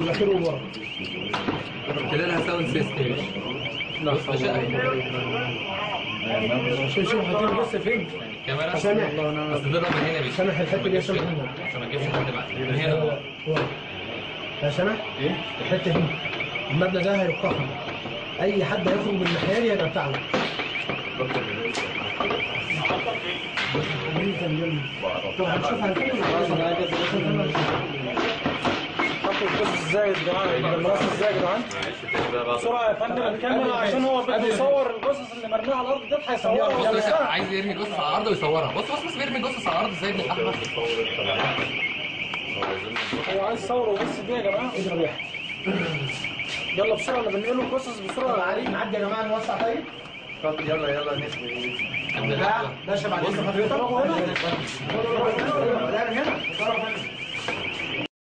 الاخير وورا خلالها ساوند سيستم لا بص شقة شوف شوف هتيجي بص فين كاميرا سامع بس تضرب من هنا مش سامح الحته دي يا سامح هنا عشان ما تجيبش حد بعد من هنا ورا. يا سامح ايه الحته دي المبنى ده هيقتحم اي حد هيخرج من الناحيه دي هيبقى بتاعنا طب هنشوف هنكمل حطوا القصص ازاي يا جدعان المقص ازاي يا جدعان بسرعه يا فندم نكمل عشان هو بده يصور القصص اللي مرميه على الارض ديت هيصورها بص ولا بس لا عايز يرمي جثث على الارض ويصورها بص بص بس بيرمي جثث على الارض ازاي ابن الاحمر هو عايز يصور بس دي يا جماعه اضرب يا يلا بسرعه انا بنقل له القصص بسرعه علي نعدي يا جماعه نوسع طيب ابن لا الاحمر ده شبع لسه حضرتك لا هنا